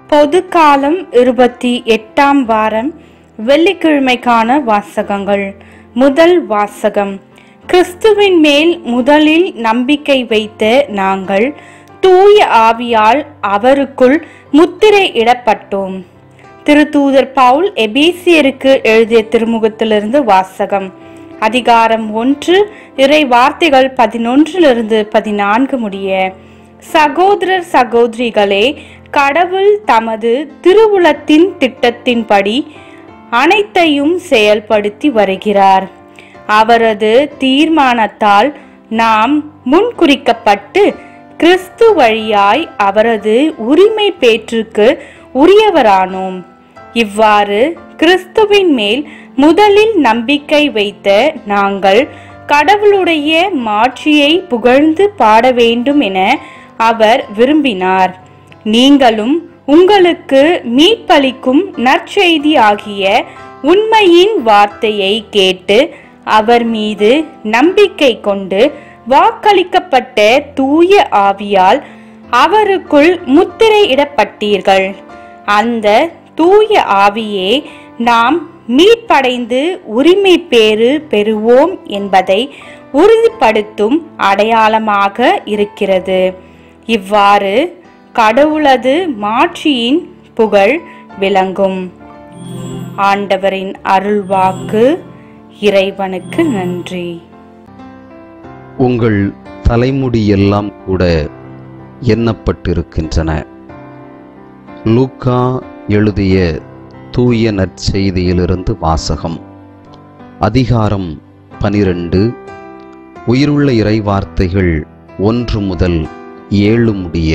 பொது காலம் இருபத்தி எட்டாம் வாரம் வெள்ளிக்கிழமைக்கான வாசகங்கள் முதல் வாசகம் கிறிஸ்துவின் மேல் முதலில் நம்பிக்கை வைத்த நாங்கள் தூய ஆவியால் அவருக்குள் முத்திரை இடப்பட்டோம் திருத்தூதர் பவுல் எபேசியருக்கு எழுதிய திருமுகத்திலிருந்து வாசகம் அதிகாரம் ஒன்று இறை வார்த்தைகள் பதினொன்றிலிருந்து பதினான்கு முடிய சகோதரர் சகோதரிகளே கடவுள் தமது திருவுளத்தின் திட்டத்தின்படி அனைத்தையும் செயல்படுத்தி வருகிறார் அவரது தீர்மானத்தால் நாம் முன்குறிக்கப்பட்டு கிறிஸ்து வழியாய் அவரது உரிமை பேற்றுக்கு உரியவரானோம் இவ்வாறு கிறிஸ்துவின் மேல் முதலில் நம்பிக்கை வைத்த நாங்கள் கடவுளுடைய மாட்சியை புகழ்ந்து பாட வேண்டும் என அவர் விரும்பினார் நீங்களும் உங்களுக்கு மீட்பளிக்கும் நற்செய்தி ஆகிய உண்மையின் வார்த்தையை கேட்டு அவர் மீது நம்பிக்கை கொண்டு வாக்களிக்கப்பட்ட தூய ஆவியால் அவருக்குள் முத்திரையிடப்பட்டீர்கள் அந்த தூய ஆவியே நாம் மீட்படைந்து உரிமை பேறு பெறுவோம் என்பதை உறுதிப்படுத்தும் அடையாளமாக இருக்கிறது இவ்வாறு கடவுளது மாட்சியின் புகழ் விளங்கும் ஆண்டவரின் அருள்வாக்கு இறைவனுக்கு நன்றி உங்கள் தலைமுடியெல்லாம் கூட எண்ணப்பட்டிருக்கின்றன லூக்கா எழுதிய தூய நற்செய்தியிலிருந்து வாசகம் அதிகாரம் பனிரெண்டு உயிருள்ள இறை வார்த்தைகள் ஒன்று முதல் ஏழு முடிய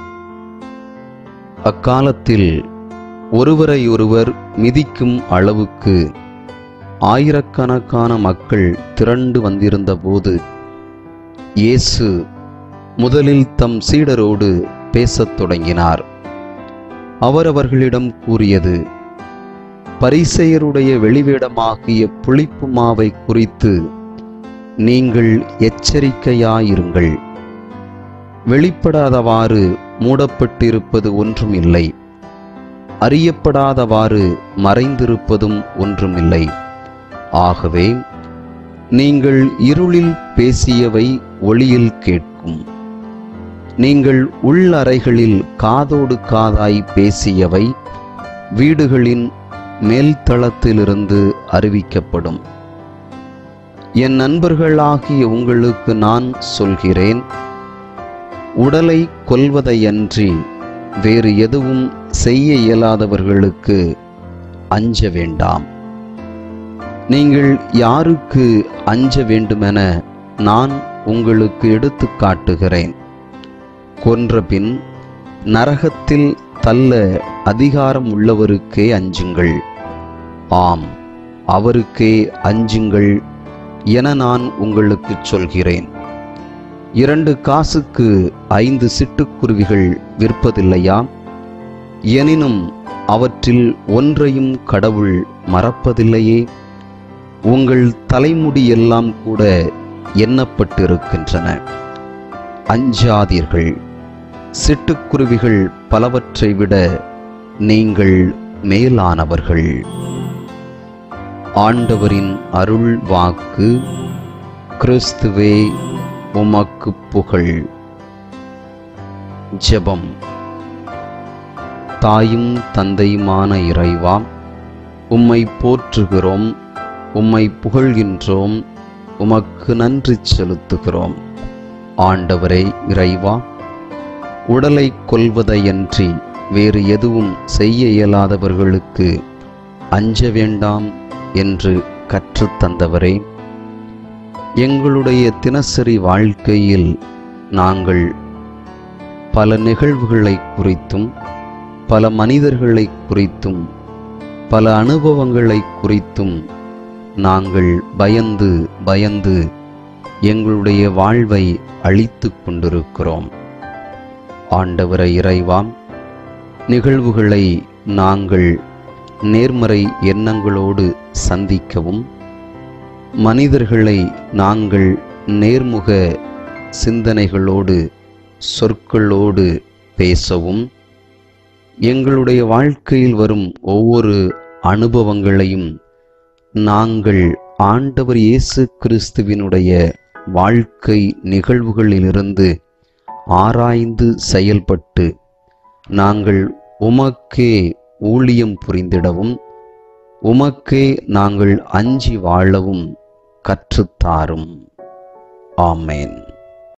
அக்காலத்தில் ஒருவரையொருவர் மிதிக்கும் அளவுக்கு ஆயிரக்கணக்கான மக்கள் திரண்டு வந்திருந்தபோது இயேசு முதலில் தம் சீடரோடு பேசத் தொடங்கினார் அவர் அவர்களிடம் கூறியது பரிசெயருடைய வெளிவேடமாகிய புளிப்பு மாவை குறித்து நீங்கள் எச்சரிக்கையாயிருங்கள் வெளிப்படாதவாறு மூடப்பட்டிருப்பது ஒன்றும் இல்லை அறியப்படாதவாறு மறைந்திருப்பதும் ஒன்றுமில்லை ஆகவே நீங்கள் இருளில் பேசியவை ஒளியில் கேட்கும் நீங்கள் உள்ளறைகளில் காதோடு காதாய் பேசியவை வீடுகளின் மேல்தளத்திலிருந்து அறிவிக்கப்படும் என் நண்பர்களாகிய உங்களுக்கு நான் சொல்கிறேன் உடலை கொல்வதையன்றி வேறு எதுவும் செய்ய இயலாதவர்களுக்கு அஞ்ச வேண்டாம் நீங்கள் யாருக்கு அஞ்ச வேண்டுமென நான் உங்களுக்கு எடுத்துக் காட்டுகிறேன் கொன்றபின் நரகத்தில் தள்ள அதிகாரம் உள்ளவருக்கே அஞ்சுங்கள் ஆம் அவருக்கே அஞ்சுங்கள் என நான் உங்களுக்குச் சொல்கிறேன் இரண்டு காசுக்கு ஐந்து சிட்டுக்குருவிகள் விற்பதில்லையா எனினும் அவற்றில் ஒன்றையும் கடவுள் மறப்பதில்லையே உங்கள் தலைமுடி எல்லாம் கூட எண்ணப்பட்டிருக்கின்றன அஞ்சாதீர்கள் சிட்டுக்குருவிகள் பலவற்றை விட நீங்கள் மேலானவர்கள் ஆண்டவரின் அருள் வாக்கு கிறிஸ்துவே உமக்கு புகழ் ஜெபம் தாயும் தந்தையுமான இறைவா உம்மை போற்றுகிறோம் உம்மை புகழ்கின்றோம் உமக்கு நன்றி செலுத்துகிறோம் ஆண்டவரே இறைவா உடலை கொல்வதையன்றி வேறு எதுவும் செய்ய இயலாதவர்களுக்கு அஞ்ச வேண்டாம் என்று கற்றுத்தந்தவரே எங்களுடைய தினசரி வாழ்க்கையில் நாங்கள் பல நிகழ்வுகளை குறித்தும் பல மனிதர்களை குறித்தும் பல அனுபவங்களை குறித்தும் நாங்கள் பயந்து பயந்து எங்களுடைய வாழ்வை அழித்து கொண்டிருக்கிறோம் ஆண்டவரை இறைவாம் நிகழ்வுகளை நாங்கள் நேர்மறை எண்ணங்களோடு சந்திக்கவும் மனிதர்களை நாங்கள் நேர்முக சிந்தனைகளோடு சொற்களோடு பேசவும் எங்களுடைய வாழ்க்கையில் வரும் ஒவ்வொரு அனுபவங்களையும் நாங்கள் ஆண்டவர் இயேசு கிறிஸ்துவினுடைய வாழ்க்கை நிகழ்வுகளிலிருந்து ஆராய்ந்து செயல்பட்டு நாங்கள் உமக்கே ஊழியம் புரிந்திடவும் உமக்கே நாங்கள் அஞ்சி வாழவும் கற்றுத்தாரும் ஆமேன்